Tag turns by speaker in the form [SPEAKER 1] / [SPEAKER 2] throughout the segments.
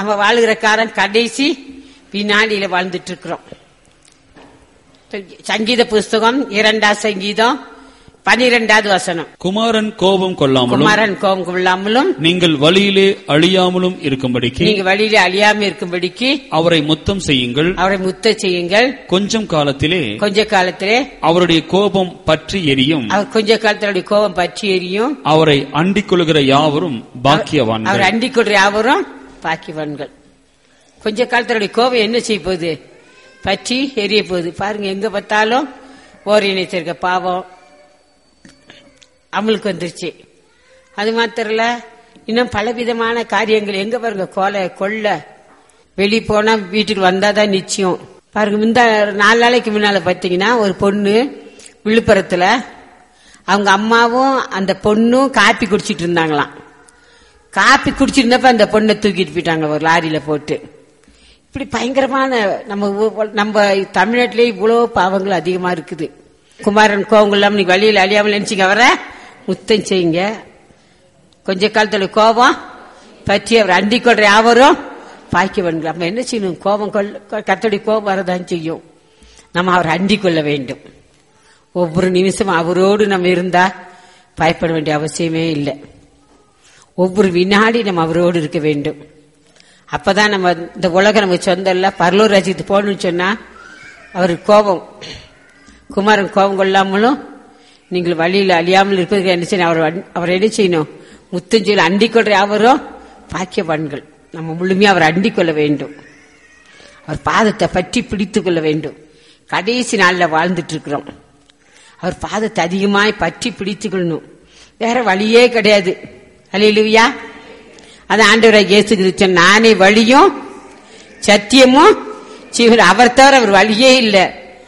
[SPEAKER 1] நம்ம வாழுகிற காலம் கடைசி வினாடியில வாழ்ந்துட்டு இருக்கிறோம் சங்கீத புஸ்தகம் இரண்டாம் சங்கீதம் பனிரெண்டாவது வசனம்
[SPEAKER 2] குமாரன் கோபம் கொள்ளாமலும்
[SPEAKER 1] குமாரன் கோபம் கொள்ளாமலும்
[SPEAKER 2] நீங்கள் வழியிலே அழியாமலும் இருக்கும்படிக்கு
[SPEAKER 1] நீங்க வழியில அழியாம இருக்கும்படிக்கு
[SPEAKER 2] அவரை முத்தம் செய்யுங்கள்
[SPEAKER 1] அவரை முத்த செய்யுங்கள்
[SPEAKER 2] கொஞ்சம் காலத்திலே
[SPEAKER 1] கொஞ்ச காலத்திலே
[SPEAKER 2] அவருடைய கோபம் பற்றி எரியும்
[SPEAKER 1] அவர் கொஞ்ச காலத்தினுடைய கோபம் பற்றி எரியும்
[SPEAKER 2] அவரை அண்டிக் கொள்கிற யாவரும் பாக்கியவான்கள்
[SPEAKER 1] அவர் அண்டிக் கொள்ற யாவரும் பாக்கியவான்கள் கொஞ்ச காலத்தினுடைய கோபம் என்ன செய்ய போகுது பற்றி எரிய போகுது பாருங்க எங்க பார்த்தாலும் ஓர் இணைச்சிருக்க பாவம் அமலுக்கு வந்துருச்சு அது மாத்திரம் இல்ல இன்னும் பலவிதமான காரியங்கள் எங்க பாருங்க கொலை கொள்ள வெளி போனா வீட்டுக்கு வந்தாதான் நிச்சயம் பாருங்க இந்த நாலு நாளைக்கு முன்னால பாத்தீங்கன்னா ஒரு பொண்ணு விழுப்புரத்துல அவங்க அம்மாவும் அந்த பொண்ணும் காப்பி குடிச்சிட்டு இருந்தாங்களாம் காப்பி குடிச்சிருந்தப்ப அந்த பொண்ணை தூக்கிட்டு போயிட்டாங்க ஒரு லாரியில போட்டு இப்படி பயங்கரமான நம்ம ஊ- நம்ம தமிழ்நாட்டிலே இவ்வளவு பாவங்கள் அதிகமா இருக்குது குமாரன் கோவங்குள்ளாம நீ வழியில் அழியாமல் நினைச்சிங்க அவரை முத்தம் செய்யுங்க கொஞ்ச காலத்துல கோபம் பற்றி அவர் அண்டிக் கொள்ற யாவரும் பாய்க்கவன்கள் நம்ம என்ன செய்யணும் கோபம் கொள்ள கத்தடி கோபம் வரதான் செய்யும் நம்ம அவர் அண்டிக் கொள்ள வேண்டும் ஒவ்வொரு நிமிஷம் அவரோடு நம்ம இருந்தா பயப்பட வேண்டிய அவசியமே இல்லை ஒவ்வொரு வினாடி நம்ம அவரோடு இருக்க வேண்டும் அப்பதான் நம்ம இந்த உலகம் நமக்கு சொந்தம் இல்ல பரலூர் ராஜ்யத்துக்கு போகணும்னு சொன்னா அவருக்கு கோபம் குமாரன் கோபம் கொள்ளாமலும் நீங்கள் வழியில் அழியாமல் இருப்பதுக்கு என்ன செய்யணும் அவர் அன்- அவர் என்ன செய்யணும் முத்தஞ்சொல் அண்டிக் கொள்ற அவரும் பாக்கியவான்கள் நம்ம முழுமையா அவர் அண்டிக் கொள்ள வேண்டும் அவர் பாதத்தை பற்றி பிடித்துக் கொள்ள வேண்டும் கடைசி நாள்ல வாழ்ந்துட்டு இருக்கிறோம் அவர் பாதத்தை அதிகமாய் பற்றி பிடித்துக் கொள்ளணும் வேற வழியே கிடையாது அல்லையா அது ஆண்டவராக இயேசு கிறிஸ்து நானே வழியும் சத்தியமும் ஜீவனும். அவர் தவிர அவர் வழியே இல்லை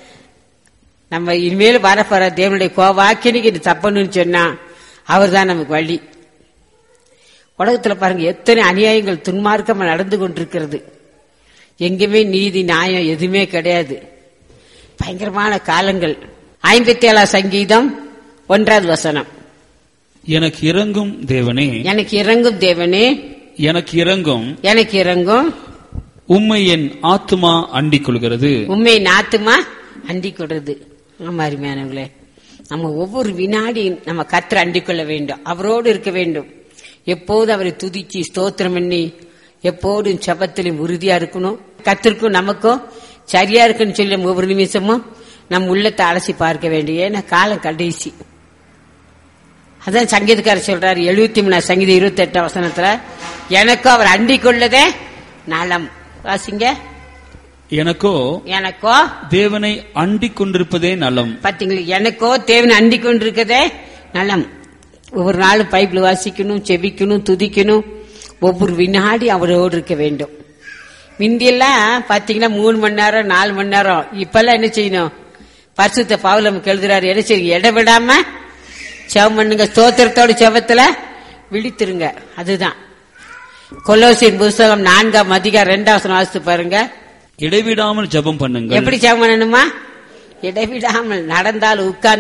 [SPEAKER 1] நம்ம இனிமேல் வரப்போற தேவனுடைய கோவாக்கினிக்கு இது தப்பணும்னு சொன்னா அவர் தான் நமக்கு வழி உலகத்துல பாருங்க எத்தனை அநியாயங்கள் துன்மார்க்கமா நடந்து கொண்டிருக்கிறது எங்குமே நீதி நியாயம் எதுவுமே கிடையாது பயங்கரமான காலங்கள் ஐம்பத்தி ஏழாம் சங்கீதம் ஒன்றாவது வசனம்
[SPEAKER 2] எனக்கு இறங்கும் தேவனே
[SPEAKER 1] எனக்கு இறங்கும் தேவனே
[SPEAKER 2] எனக்கு இறங்கும்
[SPEAKER 1] எனக்கு இறங்கும்
[SPEAKER 2] உம்மை என் ஆத்துமா அண்டிக் கொள்கிறது
[SPEAKER 1] உண்மை நாத்துமா அண்டி கொடுறது ஆமா அருமையானவங்களே நம்ம ஒவ்வொரு வினாடியும் நம்ம கத்திர அண்டிக் கொள்ள வேண்டும் அவரோடு இருக்க வேண்டும் எப்போது அவரை துதிச்சு ஸ்தோத்திரம் பண்ணி எப்போதும் செபத்திலும் உறுதியா இருக்கணும் கத்திற்கும் நமக்கும் சரியா இருக்குன்னு சொல்லி நம்ம ஒவ்வொரு நிமிஷமும் நம் உள்ளத்தை அலசி பார்க்க வேண்டும் ஏன்னா காலம் கடைசி அதான் சங்கீதக்காரர் சொல்றாரு எழுபத்தி மூணாம் சங்கீதம் இருபத்தி எட்டாம் வசனத்துல எனக்கும் அவர் அண்டிக் கொள்ளதே நலம் வாசிங்க
[SPEAKER 2] எனக்கோ
[SPEAKER 1] எனக்கோ
[SPEAKER 2] தேவனை அண்டிக் கொண்டிருப்பதே நலம்
[SPEAKER 1] பாத்தீங்களா எனக்கோ தேவனை அண்டிக் கொண்டிருக்கதே நலம் ஒவ்வொரு நாளும் பைபிள் வாசிக்கணும் செபிக்கணும் துதிக்கணும் ஒவ்வொரு வினாடி அவரோடு இருக்க வேண்டும் முந்தியெல்லாம் பாத்தீங்கன்னா மூணு மணி நேரம் நாலு மணி நேரம் இப்பெல்லாம் என்ன செய்யணும் பரிசுத்த பாவல் நமக்கு எழுதுறாரு என்ன செய்யுங்க இடவிடாம செவம் பண்ணுங்க ஸ்தோத்திரத்தோட செவத்துல விழித்திருங்க அதுதான் கொலோசின் புஸ்தகம் நான்காம் அதிகாரம் ரெண்டாவது வாசித்து பாருங்க
[SPEAKER 2] இடைவிடாமல் ஜெபம் பண்ணுங்கள்
[SPEAKER 1] எப்படி ஜெபம் பண்ணணுமா இடைவிடாமல் நடந்தால் உட்கார்ந்து